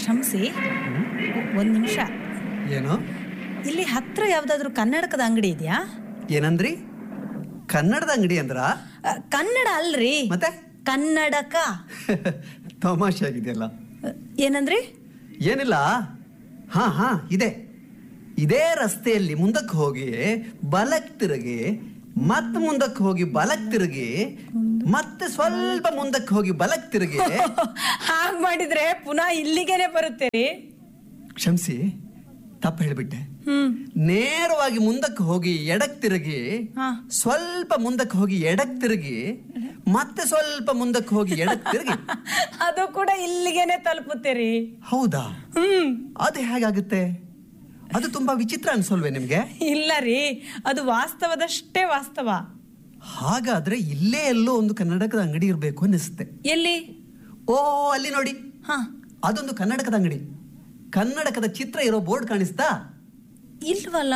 ಕ್ಷಮಿಸಿ ಒಂದು ನಿಮಿಷ ಏನು ಇಲ್ಲಿ ಹತ್ರ ಯಾವ್ದಾದ್ರು ಕನ್ನಡಕದ ಅಂಗಡಿ ಇದೆಯಾ ಏನಂದ್ರಿ ಕನ್ನಡದ ಅಂಗಡಿ ಅಂದ್ರ ಅ, ಕನ್ನಡ ಅಲ್ರಿ ಮತ್ತೆ ಕನ್ನಡಕ ತಮಾಷೆ ಆಗಿದೆಯಲ್ಲ ಅ, ಏನಂದ್ರಿ ಏನಿಲ್ಲ ಹಾ ಹಾ ಇದೆ ಇದೇ ರಸ್ತೆಯಲ್ಲಿ ಮುಂದಕ್ಕೆ ಹೋಗಿ ಬಲಕ್ ತಿರುಗಿ ಮತ್ತೆ ಮುಂದಕ್ಕೆ ಹೋಗಿ ಬಲಕ್ ತಿರುಗಿ ಮತ್ತೆ ಸ್ವಲ್ಪ ಮುಂದಕ್ಕೆ ಹೋಗಿ ಬಲಕ್ ತಿರುಗಿ ಹಾಗ್ ಮಾಡಿದ್ರೆ ಪುನಃ ಇಲ್ಲಿಗೆನೆ ಬರುತ್ತೆ ರೀ ಕ್ಷಮಿಸಿ ತಪ್ಪು ಹೇಳ್ಬಿಟ್ಟೆ ಹ್ಮ್ ನೇರವಾಗಿ ಮುಂದಕ್ಕೆ ಹೋಗಿ ಎಡಕ್ ತಿರುಗಿ ಹಾ. ಸ್ವಲ್ಪ ಮುಂದಕ್ಕೆ ಹೋಗಿ ಎಡಕ್ ತಿರುಗಿ ಮತ್ತೆ ಸ್ವಲ್ಪ ಮುಂದಕ್ಕೆ ಹೋಗಿ ಎಡಕ್ ತಿರುಗಿ ಅದು ಕೂಡ ಇಲ್ಲಿಗೆನೆ ತಲುಪುತ್ತೆ ರೀ ಹೌದಾ ಹ್ಮ್ ಅದು ಹೇಗಾಗುತ್ತೆ ಅದು ತುಂಬಾ ವಿಚಿತ್ರ ಅನ್ಸಲ್ವೇ ನಿಮ್ಗೆ ಇಲ್ಲ ರೀ ಅದು ವಾಸ್ತವದಷ್ಟೇ ವಾಸ್ತವ ಹಾಗಾದ್ರೆ ಇಲ್ಲೇ ಎಲ್ಲೋ ಒಂದು ಕನ್ನಡಕದ ಅಂಗಡಿ ಇರಬೇಕು ಅನ್ನಿಸುತ್ತೆ ಎಲ್ಲಿ ಓ ಅಲ್ಲಿ ನೋಡಿ ಹಾ ಅದೊಂದು ಕನ್ನಡಕದ ಅಂಗಡಿ ಕನ್ನಡಕದ ಚಿತ್ರ ಇರೋ ಬೋರ್ಡ್ ಕಾಣಿಸ್ತಾ ಇಲ್ವಲ್ಲ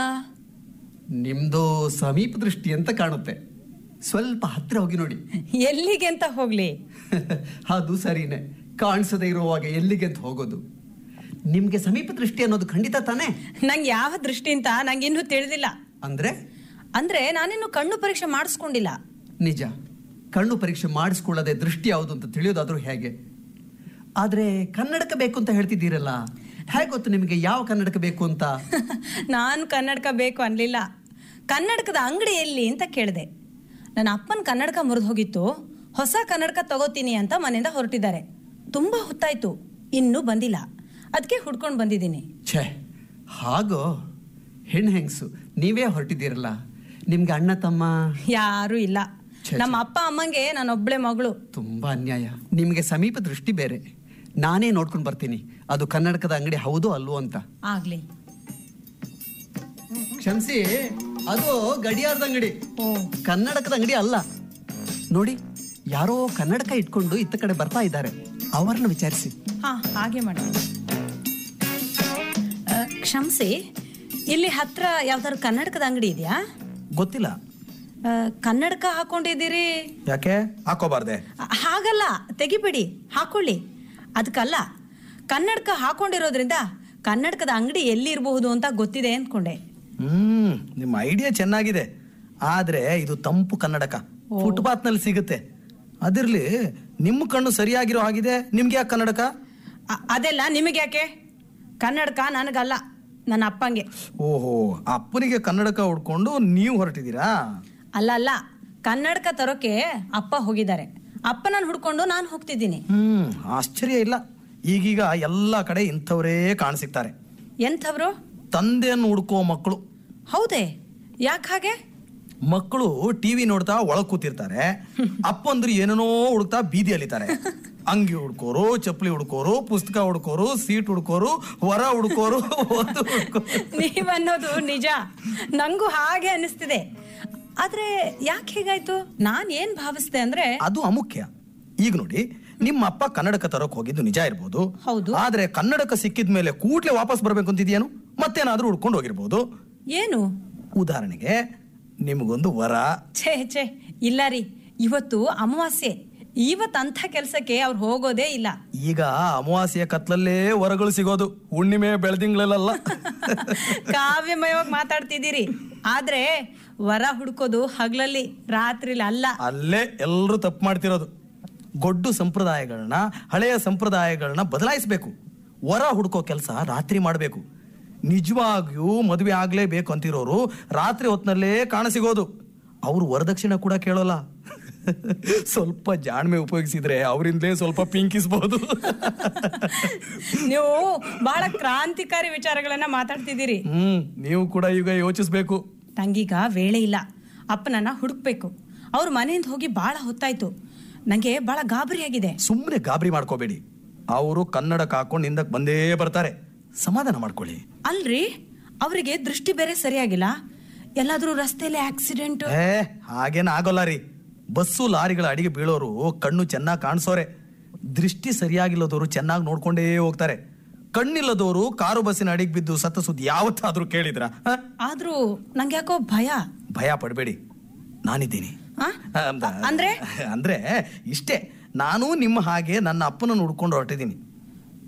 ನಿಮ್ದು ಸಮೀಪ ದೃಷ್ಟಿ ಅಂತ ಕಾಣುತ್ತೆ ಸ್ವಲ್ಪ ಹತ್ತಿರ ಹೋಗಿ ನೋಡಿ ಎಲ್ಲಿಗೆ ಅಂತ ಹೋಗ್ಲಿ ಅದು ಸರಿನೇ ಕಾಣಿಸದೇ ಇರುವಾಗ ಎಲ್ಲಿಗೆ ಅಂತ ಹೋಗೋದು ನಿಮ್ಗೆ ಸಮೀಪ ದೃಷ್ಟಿ ಅನ್ನೋದು ಖಂಡಿತ ತಾನೇ ನಂಗೆ ಯಾವ ದೃಷ್ಟಿ ಅಂತ ನಂಗೆ ಇನ್ನೂ ತಿಳಿದಿಲ್ಲ ಅಂದ್ರೆ ಅಂದ್ರೆ ನಾನಿನ್ನು ಕಣ್ಣು ಪರೀಕ್ಷೆ ಮಾಡಿಸ್ಕೊಂಡಿಲ್ಲ ನಿಜ ಕಣ್ಣು ಪರೀಕ್ಷೆ ಮಾಡಿಸ್ಕೊಳ್ಳದೆ ದೃಷ್ಟಿ ಯಾವುದು ಅಂತ ತಿಳಿಯೋದಾದ್ರೂ ಹೇಗೆ ಆದ್ರೆ ಕನ್ನಡಕ ಬೇಕು ಅಂತ ಹೇಳ್ತಿದ್ದೀರಲ್ಲ ಹೇಗೆ ಗೊತ್ತು ನಿಮಗೆ ಯಾವ ಕನ್ನಡಕ ಬೇಕು ಅಂತ ನಾನು ಕನ್ನಡಕ ಬೇಕು ಅನ್ಲಿಲ್ಲ ಕನ್ನಡಕದ ಅಂಗಡಿ ಎಲ್ಲಿ ಅಂತ ಕೇಳಿದೆ ನನ್ನ ಅಪ್ಪನ ಕನ್ನಡಕ ಮುರಿದು ಹೋಗಿತ್ತು ಹೊಸ ಕನ್ನಡಕ ತಗೋತೀನಿ ಅಂತ ಮನೆಯಿಂದ ಹೊರಟಿದ್ದಾರೆ ತುಂಬಾ ಹೊತ್ತಾಯ್ತು ಇನ್ನೂ ಬಂದಿಲ್ಲ ಅದಕ್ಕೆ ಹುಡ್ಕೊಂಡು ಬಂದಿದ್ದೀನಿ ಛೇ ಹಾಗೋ ಹೆಣ್ಣು ಹೆಂಗಸು ನೀವೇ ಹೊರಟಿದ್ದೀರಲ್ಲ ನಿಮ್ಗೆ ಅಣ್ಣ ತಮ್ಮ ಯಾರೂ ಇಲ್ಲ ಛೆ, ಛೆ. ನಮ್ಮ ಅಪ್ಪ ಅಮ್ಮಂಗೆ ನಾನೊಬ್ಳೆ ಮಗಳು ತುಂಬಾ ಅನ್ಯಾಯ ನಿಮಗೆ ಸಮೀಪ ದೃಷ್ಟಿ ಬೇರೆ ನಾನೇ ನೋಡ್ಕೊಂಡು ಬರ್ತೀನಿ ಅದು ಕನ್ನಡಕದ ಅಂಗಡಿ ಹೌದೋ ಅಲ್ವೋ ಅಂತ ಆಗ್ಲಿ ಕ್ಷಮಿಸಿ ಅದು ಗಡಿಯಾರದ ಅಂಗಡಿ ಓ ಕನ್ನಡಕದ ಅಂಗಡಿ ಅಲ್ಲ ನೋಡಿ ಯಾರೋ ಕನ್ನಡಕ ಇಟ್ಕೊಂಡು ಇತ್ತ ಕಡೆ ಬರ್ತಾ ಇದ್ದಾರೆ ಅವರನ್ನ ವಿಚಾರಿಸಿ ಹಾ ಹಾಗೆ ಮಾಡ್ತೀನಿ ಆ, ಕ್ಷಮಿಸಿ ಇಲ್ಲಿ ಹತ್ರ ಯಾವ್ದಾದ್ರು ಕನ್ನಡಕದ ಅಂಗಡಿ ಇದೆಯಾ ಗೊತ್ತಿಲ್ಲ ಆ, ಕನ್ನಡಕ ಹಾಕೊಂಡಿದ್ದೀರಿ ಯಾಕೆ ಹಾಕೋಬಾರ್ದೆ ಆ, ಹಾಗಲ್ಲ ತೆಗಿಬಿಡಿ ಹಾಕೊಳ್ಳಿ ಅದಕ್ಕಲ್ಲ ಕನ್ನಡಕ ಹಾಕೊಂಡಿರೋದ್ರಿಂದ ಕನ್ನಡಕದ ಅಂಗಡಿ ಎಲ್ಲಿ ಇರಬಹುದು ಅಂತ ಗೊತ್ತಿದೆ ಅಂದ್ಕೊಂಡೆ ಹ್ಮ್ ನಿಮ್ಮ ಐಡಿಯಾ ಚೆನ್ನಾಗಿದೆ ಆದ್ರೆ ಇದು ತಂಪು ಕನ್ನಡಕ ಫುಟ್ಪಾತ್ ನಲ್ಲಿ ಸಿಗುತ್ತೆ ಅದಿರ್ಲಿ ನಿಮ್ಮ ಕಣ್ಣು ಸರಿಯಾಗಿರೋ ಹಾಗಿದೆ ನಿಮ್ಗೆ ಯಾಕೆ ಕನ್ನಡಕ ಅ- ಅದೆಲ್ಲ ನಿಮಗೆ ಯಾಕೆ ಕನ್ನಡಕ ನನಗಲ್ಲ ನನ್ನ ಅಪ್ಪಂಗೆ ಓಹೋ ಅಪ್ಪನಿಗೆ ಕನ್ನಡಕ ಹುಡ್ಕೊಂಡು ನೀವು ಹೊರಟಿದ್ದೀರಾ ಅಲ್ಲ ಅಲ್ಲ ಕನ್ನಡಕ ತರೋಕೆ ಅಪ್ಪ ಹೋಗಿದ್ದಾರೆ ಅಪ್ಪ ನಾನು ಹುಡ್ಕೊಂಡು ನಾನು ಹೋಗ್ತಿದ್ದೀನಿ ಹ್ಮ್ ಆಶ್ಚರ್ಯ ಇಲ್ಲ ಈಗೀಗ ಎಲ್ಲ ಕಡೆ ಇಂಥವರೇ ಕಾಣಸಿಗ್ತಾರೆ ಎಂಥವ್ರು ತಂದೆಯನ್ನು ಹುಡ್ಕೋ ಮಕ್ಕಳು ಹೌದೇ ಯಾಕೆ ಹಾಗೆ ಮಕ್ಕಳು ಟಿವಿ ನೋಡ್ತಾ ಒಳಗ್ ಕೂತಿರ್ತಾರೆ ಅಪ್ಪಂದ್ರು ಏನೇನೋ ಹುಡುಕ್ತಾ ಬೀದಿ ಅಲಿತಾರೆ ಅಂಗಿ ಹುಡ್ಕೋರು ಚಪ್ಪಲಿ ಹುಡ್ಕೋರು ಪುಸ್ತಕ ಹುಡ್ಕೋರು ಸೀಟ್ ಹುಡ್ಕೋರು ಹೊರ ಹುಡ್ಕೋರು ಒಂದು ಹುಡ್ಕೋರು ನೀವನ್ನೋದು ನಿಜ ನಂಗೂ ಹಾಗೆ ಅನಿಸ್ತಿದೆ ಆದ್ರೆ ಯಾಕೆ ಹೀಗಾಯ್ತು ನಾನ್ ಏನ್ ಭಾವಿಸ್ದೆ ಅಂದ್ರೆ ಅದು ಅಮುಖ್ಯ ಈಗ ನೋಡಿ ನಿಮ್ಮ ಅಪ್ಪ ಕನ್ನಡಕ ತರೋಕ್ ಹೋಗಿದ್ದು ನಿಜ ಇರ್ಬೋದು ಹೌದು. ಆದ್ರೆ ಕನ್ನಡಕ ಸಿಕ್ಕಿದ ಮೇಲೆ ಕೂಡ್ಲೆ ವಾಪಸ್ ಬರ್ಬೇಕು ಅಂತಿದ್ಯೇನು ಮತ್ತೇನಾದ್ರೂ ಹುಡ್ಕೊಂಡು ಹೋಗಿರ್ಬೋದು ಏನು ಉದಾಹರಣೆಗೆ ನಿಮಗೊಂದು ವರ ಛೇ ಛೇ ಇಲ್ಲ ರೀ ಇವತ್ತು ಅಮಾವಾಸ್ಯೆ ಇವತ್ತು ಅಂಥ ಕೆಲ್ಸಕ್ಕೆ ಅವ್ರು ಹೋಗೋದೇ ಇಲ್ಲ ಈಗ ಅಮಾವಾಸ್ಯೆಯ ಕತ್ಲಲ್ಲೇ ವರಗಳು ಸಿಗೋದು ಹುಣ್ಣಿಮೆ ಬೆಳದಿಂಗಳಲ್ಲ ಕಾವ್ಯಮಯವಾಗಿ ಮಾತಾಡ್ತಿದ್ದೀರಿ ಆದ್ರೆ ವರ ಹುಡ್ಕೋದು ಹಗ್ಲಲ್ಲಿ ರಾತ್ರಿಲಿ ಅಲ್ಲ ಅಲ್ಲೇ ಎಲ್ಲರೂ ತಪ್ಪು ಮಾಡ್ತಿರೋದು ಗೊಡ್ಡು ಸಂಪ್ರದಾಯಗಳನ್ನ ಹಳೆಯ ಸಂಪ್ರದಾಯಗಳನ್ನ ಬದಲಾಯಿಸಬೇಕು ವರ ಹುಡ್ಕೋ ಕೆಲಸ ರಾತ್ರಿ ಮಾಡಬೇಕು ನಿಜವಾಗಿಯೂ ಮದುವೆ ಆಗ್ಲೇಬೇಕು ಅಂತಿರೋರು ರಾತ್ರಿ ಹೊತ್ನಲ್ಲೇ ಕಾಣಸಿಗೋದು ಅವ್ರು ವರದಕ್ಷಿಣೆ ಕೂಡ ಕೇಳೋಲ್ಲ ಸ್ವಲ್ಪ ಜಾಣ್ಮೆ ಉಪಯೋಗಿಸಿದ್ರೆ ಅವರಿಂದಲೇ ಸ್ವಲ್ಪ ಪಿಂಕಿಸ್ಬಹುದು ನೀವು ಬಹಳ ಕ್ರಾಂತಿಕಾರಿ ವಿಚಾರಗಳನ್ನ ಮಾತಾಡ್ತಿದ್ದೀರಿ ಹ್ಮ್ ನೀವು ಕೂಡ ಈಗ ಯೋಚಿಸ್ಬೇಕು ನಂಗೀಗ ವೇಳೆ ಇಲ್ಲ ಅಪ್ಪನನ್ನ ಹುಡುಕ್ಬೇಕು ಅವ್ರ ಮನೆಯಿಂದ ಹೋಗಿ ಬಹಳ ಹೊತ್ತಾಯ್ತು ನಂಗೆ ಬಹಳ ಗಾಬರಿ ಆಗಿದೆ ಸುಮ್ಮನೆ ಗಾಬರಿ ಮಾಡ್ಕೋಬೇಡಿ ಅವರು ಕನ್ನಡಕ ಹಾಕೊಂಡು ಹಿಂದಕ್ಕೆ ಬಂದೇ ಬರ್ತಾರೆ ಸಮಾಧಾನ ಮಾಡ್ಕೊಳ್ಳಿ ಅಲ್ರಿ ಅವರಿಗೆ ದೃಷ್ಟಿ ಬೇರೆ ಸರಿಯಾಗಿಲ್ಲ ಎಲ್ಲಾದ್ರೂ ರಸ್ತೆಯಲ್ಲಿ ಆಕ್ಸಿಡೆಂಟ್ ಏ ಹಾಗೇನ ಆಗೋಲ್ಲ ರೀ ಬಸ್ಸು ಲಾರಿಗಳ ಅಡಿಗೆ ಬೀಳೋರು ಕಣ್ಣು ಚೆನ್ನಾಗಿ ಕಾಣಿಸೋರೆ ದೃಷ್ಟಿ ಸರಿಯಾಗಿಲ್ಲದವರು ಚೆನ್ನಾಗಿ ನೋಡ್ಕೊಂಡೇ ಹೋಗ್ತಾರೆ ಕಣ್ಣಿಲ್ಲದವರು ಕಾರು ಬಸ್ಸಿನ ಅಡಿಗೆ ಬಿದ್ದು ಸತ್ತ ಸುದ್ದಿ ಯಾವತ್ತಾದ್ರೂ ಕೇಳಿದ್ರ ಹ? ಆದ್ರೂ ನಂಗೆ ಯಾಕೋ ಭಯ ಭಯ ಪಡಬೇಡಿ ನಾನಿದ್ದೀನಿ ಆ? ಅಂದ- ಅಂದ್ರೆ ಅಂದ್ರೆ ಇಷ್ಟೇ ನಾನು ನಿಮ್ಮ ಹಾಗೆ ನನ್ನ ಅಪ್ಪನ ಹುಡ್ಕೊಂಡು ಹೊರಟಿದ್ದೀನಿ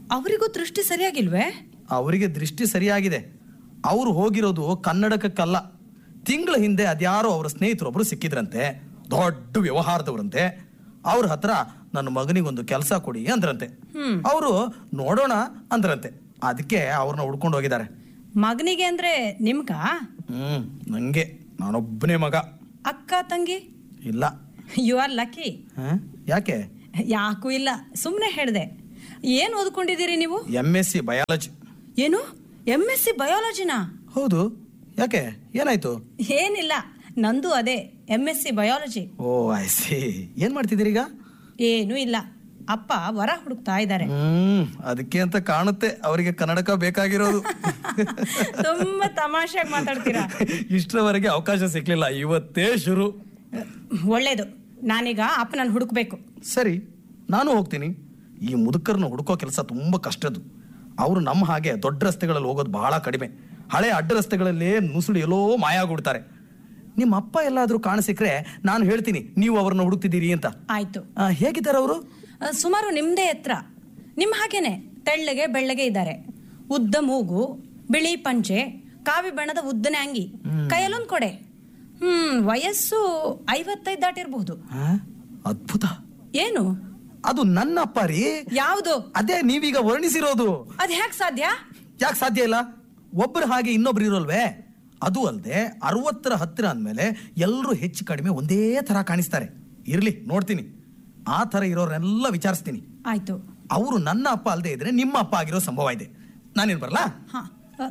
ಅವರಿಗೂ ದೃಷ್ಟಿ ಸರಿಯಾಗಿಲ್ವೇ ಅವರಿಗೆ ದೃಷ್ಟಿ ಸರಿಯಾಗಿದೆ ಅವರು ಹೋಗಿರೋದು ಕನ್ನಡಕಕ್ಕಲ್ಲ ತಿಂಗಳ ಹಿಂದೆ ಅದ್ಯಾರೋ ಅವರ ಸ್ನೇಹಿತರೊಬ್ರು ಸಿಕ್ಕಿದ್ರಂತೆ ದೊಡ್ಡ ವ್ಯವಹಾರದವರಂತೆ ಅವ್ರ ಹತ್ರ ನನ್ನ ಮಗನಿಗೊಂದು ಕೆಲಸ ಕೊಡಿ ಅಂದ್ರಂತೆ ಅವರು ನೋಡೋಣ ಅಂದ್ರಂತೆ ಅದಕ್ಕೆ ಅವ್ರನ್ನ ಹುಡ್ಕೊಂಡು ಹೋಗಿದ್ದಾರೆ ಮಗನಿಗೆ ಅಂದ್ರೆ ನಿಮ್ಗ ಹ್ಮ್ ನಂಗೆ ನಾನೊಬ್ಬನೇ ಮಗ ಅಕ್ಕ ತಂಗಿ ಇಲ್ಲ ಯು ಆರ್ ಲಕ್ಕಿ ಹ? ಯಾಕೆ ಯಾಕೂ ಇಲ್ಲ ಸುಮ್ಮನೆ ಹೇಳ್ದೆ ಏನ್ ಓದ್ಕೊಂಡಿದ್ದೀರಿ ನೀವು ಎಂ ಎಸ್ ಸಿ ಬಯಾಲಜಿ ಏನು ಎಂ ಎಸ್ ಸಿ ಬಯಾಲಜಿನಾ ಹೌದು ಯಾಕೆ ಏನಾಯ್ತು ಏನಿಲ್ಲ ನಂದು ಅದೇ M S C biology oh I see ಏನ್ ಮಾಡ್ತಿದ್ದೀರಿ ಈಗ ಏನೂ ಇಲ್ಲ ಅಪ್ಪ ವರ ಹುಡುಕ್ತಾ ಇದ್ದಾರೆ ಹ್ಮ್ ಅದಕ್ಕೆ ಅಂತ ಕಾಣುತ್ತೆ ಅವರಿಗೆ ಕನ್ನಡಕ ಬೇಕಾಗಿರೋದು ತುಂಬಾ ತಮಾಷೆಯಾಗಿ ಮಾತಾಡ್ತೀರಾ ಇಷ್ಟರವರೆಗೆ ಅವಕಾಶ ಸಿಕ್ಲಿಲ್ಲ ಇವತ್ತೇ ಶುರು ಒಳ್ಳೇದು ನಾನೀಗ ಅಪ್ಪನನ್ನು ಹುಡುಕ್ಬೇಕು ಸರಿ ನಾನು ಹೋಗ್ತೀನಿ ಈ ಮುದುಕರನ್ನ ಹುಡುಕೋ ಕೆಲಸ ತುಂಬಾ ಕಷ್ಟದ್ದು ಅವರು ನಮ್ಮ ಹಾಗೆ ದೊಡ್ಡ ರಸ್ತೆಗಳಲ್ಲಿ ಹೋಗೋದು ಬಹಳ ಕಡಿಮೆ ಹಳೆ ಅಡ್ಡ ರಸ್ತೆಗಳಲ್ಲೇ ನುಸುಳಿ ಎಲ್ಲೋ ಮಾಯಾಗ್ಬಿಡ್ತಾರೆ ನಿಮ್ಮ ಅಪ್ಪ ಎಲ್ಲಾದ್ರೂ ಕಾಣಸಿಕ್ರೆ ನಾನು ಹೇಳ್ತೀನಿ ನೀವು ಅವ್ರನ್ನ ಹುಡುಕ್ತಿದ್ದೀರಿ ಅಂತ ಆಯ್ತು ಆ, ಹೇಗಿದ್ದಾರೆ ಅವರು ಆ, ಸುಮಾರು ನಿಮ್ದೇ ಎತ್ತರ ನಿಮ್ ಹಾಗೇನೆ ತೆಳ್ಳಗೆ ಬೆಳ್ಳಗೆ ಇದ್ದಾರೆ ಉದ್ದ ಮೂಗು ಬಿಳಿ ಪಂಚೆ ಕಾವಿ ಬಣ್ಣದ ಉದ್ದನೆ ಅಂಗಿ ಕೈಯಲ್ಲೊಂದ್ ಕೊಡೆ ಹ್ಮ್ ವಯಸ್ಸು ಐವತ್ತೈದು ದಾಟಿರ್ಬಹುದು ಅದ್ಭುತ ಏನು ಅದು ನನ್ನ ಅಪ್ಪ ರೀ ಯಾವುದು ಅದೇ ನೀವೀಗ ವರ್ಣಿಸಿರೋದು ಅದ್ ಹ್ಯಾಕ್ ಸಾಧ್ಯ ಯಾಕೆ ಸಾಧ್ಯ ಇಲ್ಲ ಒಬ್ರು ಹಾಗೆ ಇನ್ನೊಬ್ರು ಇರೋಲ್ವೇ ಅದು ಅಲ್ಲದೆ ಅರವತ್ತರ ಹತ್ತಿರ ಅಂದಮೇಲೆ ಎಲ್ಲರೂ ಹೆಚ್ಚು ಕಡಿಮೆ ಒಂದೇ ತರ ಕಾಣಿಸ್ತಾರೆ ಇರ್ಲಿ ನೋಡ್ತೀನಿ ಆ ತರ ಇರೋರೆಲ್ಲ ವಿಚಾರಿಸ್ತೀನಿ ಆಯ್ತು ಅವರು ನನ್ನ ಅಪ್ಪ ಅಲ್ಲದೆ ಇದ್ರೆ ನಿಮ್ಮ ಅಪ್ಪ ಆಗಿರೋ ಸಂಭವ ಇದೆ ನಾನೇನ್ ಬರಲಾ ಹಾ ಅ,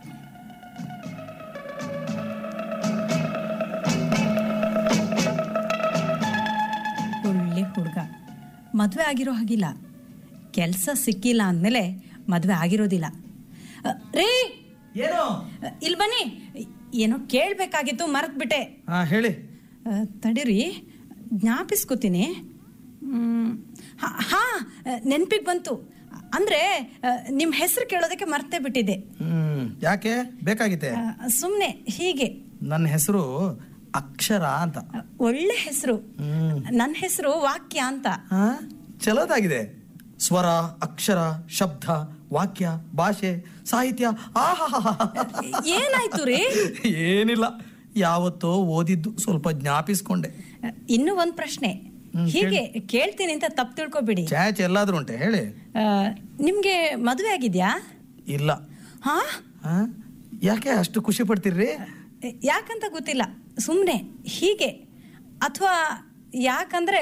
ಒಳ್ಳೆ ಹುಡುಗ ಮದುವೆ ಆಗಿರೋ ಹಾಗಿಲ್ಲ ಕೆಲಸ ಸಿಕ್ಕಿಲ್ಲ ಅಂದಮೇಲೆ ಮದುವೆ ಆಗಿರೋದಿಲ್ಲ ಅ, ರೀ ಏನು ಅ, ಇಲ್ಲಿ ಬನ್ನಿ ಏನೋ ಕೇಳಬೇಕಾಗಿತ್ತು ಮರೆತ್ಬಿಟ್ಟೆ ಹಾ ಹೇಳಿ ಅ, ತಡೀರಿ ಜ್ಞಾಪಿಸ್ಕೋತೀನಿ ಮ್, ಹಾ- ಹಾ ನೆನ್ಪಿಗೆ ಬಂತು ಅಂದ್ರೆ ನಿಮ್ಮ ಹೆಸರು ಕೇಳೋದಕ್ಕೆ ಮರ್ತೇ ಬಿಟ್ಟಿದ್ದೆ ಹ್ಮ್ ಯಾಕೆ ಬೇಕಾಗಿತ್ತೆ ಸುಮ್ಮನೆ ಹೀಗೆ ನನ್ನ ಹೆಸರು ಅಕ್ಷರ ಅಂತ ಅ, ಒಳ್ಳೆ ಹೆಸರು ಹ್ಮ್. ನನ್ನ ಹೆಸರು ವಾಕ್ಯ ಅಂತ ಹಾ ಚಲೋದಾಗಿದೆ ಸ್ವರ ಅಕ್ಷರ ಶಬ್ದ ವಾಕ್ಯ ಭಾಷೆ ಸಾಹಿತ್ಯ ಆಹಾ ಏನಾಯ್ತು ರೀ ಏನಿಲ್ಲ ಯಾವತ್ತೋ ಓದಿದ್ದು ಸ್ವಲ್ಪ ಜ್ಞಾಪಿಸ್ಕೊಂಡೆ ಇನ್ನೂ ಒಂದ್ ಪ್ರಶ್ನೆ ಹ್ಮ್, ಹೀಗೆ ಕೇಳ್ತೀನಿ ಅಂತ ತಪ್ಪು ತಿಳ್ಕೊಬೇಡಿ ಚಾಚ್ ಎಲ್ಲಾದ್ರೂ ಉಂಟೆ ಹೇಳಿ ಆ, ನಿಮ್ಗೆ ಮದುವೆ ಆಗಿದ್ಯಾ ಇಲ್ಲ ಹಾ ಹಾ? ಯಾಕೆ ಅಷ್ಟು ಖುಷಿ ಪಡ್ತೀರ್ರಿ ಯಾಕಂತ ಗೊತ್ತಿಲ್ಲ ಸುಮ್ಮನೆ ಹೀಗೆ ಅಥವಾ ಯಾಕಂದ್ರೆ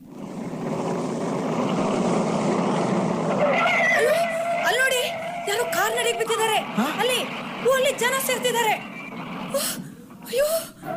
ಅಯ್ಯೋ, ಅಲ್ಲಿ ನೋಡಿ ಯಾರೋ ಕಾರ್ ನಡಿಗೆ ಬಿದ್ದಿದ್ದಾರೆ ಅಲ್ಲಿ ಓ, ಅಲ್ಲಿ ಜನ ಸೇರ್ತಿದ್ದಾರೆ ಉಹ್, ಅಯ್ಯೋ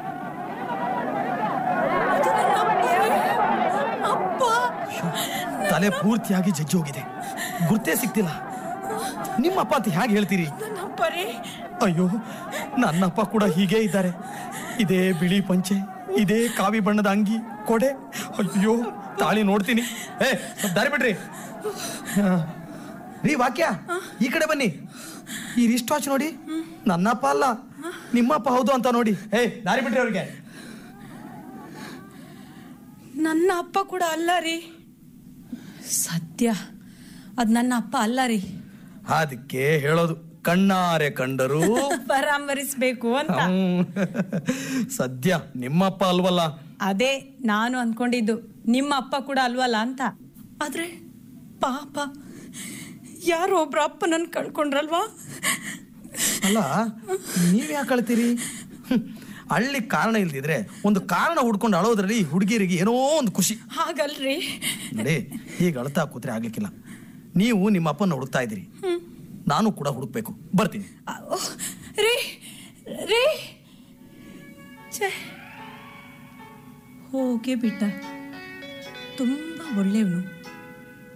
ಅದು ನನ್ನ ಅಪ್ಪ. ಅಪ್ಪ ತಲೆ ಪೂರ್ತಿಯಾಗಿ ಜಜ್ಜಿ ಹೋಗಿದೆ ಗುರ್ತೇ ಸಿಕ್ತಿಲ್ಲ ನಿಮ್ಮ ಅಪ್ಪ ಅಂತ ಹೇಗೆ ಹೇಳ್ತೀರಿ ನನ್ನ ಅಪ್ಪ ರೀ ಅಯ್ಯೋ ನನ್ನಪ್ಪ ಕೂಡ ಹೀಗೆ ಇದ್ದಾರೆ ಇದೇ ಬಿಳಿ ಪಂಚೆ ಇದೇ ಕಾವಿ ಬಣ್ಣದ ಅಂಗಿ ಕೊಡೆ ಅಯ್ಯೋ ತಾಳಿ ನೋಡ್ತೀನಿ ಏ ಸ್ವಲ್ಪ ದಾರಿ ಬಿಡ್ರಿ ಆ, ರೀ ವಾಕ್ಯ ಈ ಕಡೆ ಬನ್ನಿ ಈ ರಿಸ್ಟ್ ವಾಚ್ ನೋಡಿ ನನ್ನಪ್ಪ ಅಲ್ಲ ನಿಮ್ಮಪ್ಪ ಹೌದು ಅಂತ ನೋಡಿ ಏ ದಾರಿ ಬಿಡ್ರಿ ಅವ್ರಿಗೆ ನನ್ನ ಅಪ್ಪ ಕೂಡ ಅಲ್ಲ ರೀ ಸತ್ಯ ಅದು ನನ್ನ ಅಪ್ಪ ಅಲ್ಲ ರೀ ಅದಕ್ಕೆ ಹೇಳೋದು ಕಣ್ಣಾರೆ ಕಂಡರು ಪರಾಮರಿಸ್ಬೇಕು ಅಂತ ಹ್ಮ್. ಸದ್ಯ ನಿಮ್ಮಪ್ಪ ಅಲ್ವಲ್ಲ ಅದೇ ನಾನು ಅನ್ಕೊಂಡಿದ್ದು ನಿಮ್ಮ ಅಪ್ಪ ಕೂಡ ಅಲ್ವಲ್ಲ ಅಂತ ಆದ್ರೆ ಪಾಪ ಯಾರೋ ಒಬ್ರು ಅಪ್ಪ ನನ್ ಕಳ್ಕೊಂಡ್ರಲ್ವಾ ಅಲ್ಲ ನೀವ್ ಯಾಕೆ ಅಳ್ತೀರಿ ಹ್ಮ್. ಅಳ್ಳಿ ಕಾರಣ ಇಲ್ದಿದ್ರೆ ಒಂದು ಕಾರಣ ಹುಡ್ಕೊಂಡು ಅಳೋದ್ರಲ್ಲಿ ಈ ಹುಡುಗಿಯರಿಗೆ ಏನೋ ಒಂದು ಖುಷಿ ಹಾಗಲ್ರಿ ನೋಡಿ ಈಗ ಅಳ್ತಾ ಕೂತ್ರೆ ಆಗ್ಲಿಕ್ಕಿಲ್ಲ ನೀವು ನಿಮ್ಮ ಅಪ್ಪನ ಹುಡುಕ್ತಾ ಇದ್ದೀರಿ ನಾನು ಕೂಡ ಹುಡುಕ್ಬೇಕು ಬರ್ತೀನಿ ಆ, ಓಹ್, ರೀ ರೀ ಛೇ ಹೋಗೇ ಬಿಟ್ಟ ತುಂಬ ಒಳ್ಳೆಯವನು